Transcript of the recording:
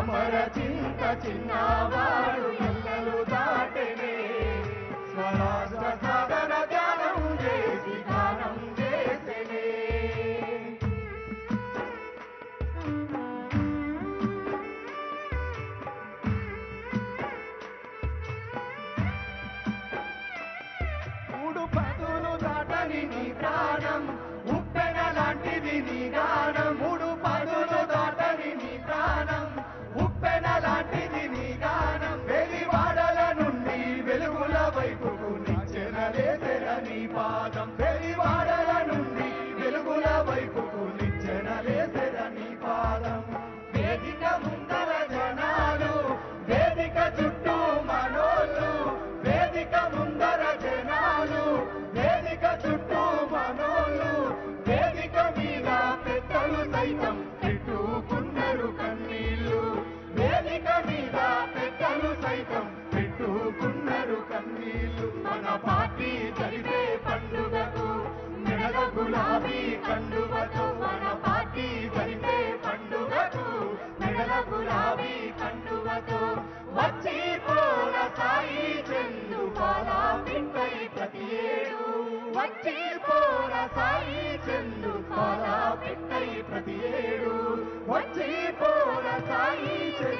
మరచింత చిన్నవాడు ఎల్లలు దాటెనే స్వరాష్ట్ర సాధన ధ్యానం చేసి గానం చేసెనే మూడు పదులు దాటని నీ ప్రాణం ఉప్పెన లాంటిది నీ గానం మూడు పదులు దాటని నీ ప్రాణం ఉప్పెన లాంటిది నీ గానం వెలివాడల నుండి వెలుగుల వైపుకు నిచ్చెనలేసెన నీ పాదం వెలివాడల నుండి వెలుగుల వైపుకు నిచ్చెనలేసెన నీ పాదం వేదిక ముందర జనాలు వేదిక చుట్టూ మనోళ్ళు వేదిక ముందర జనాలు వేదిక చుట్టూ మనోళ్ళు వేదిక మీద పెద్దలు సైతం పెట్టుకున్నారు కన్నీళ్ళు వేదిక మీద పెద్దలు సైతం పెట్టుకున్నారు కన్నీళ్ళు మన పార్టీ జరిపే పండుగకు మెడల గులాబీ కండువతో మన పార్టీ జరిపే పండుగకు మెడల గులాబీ కండువతో వచ్చి పోర సాయి చెందు పాలా పిట్టై ప్రతి ఏడు వచ్చి పోర సాయి చెందు పాలా పిట్టై ప్రతి ఏడు వచ్చి పోర సాయి చెందు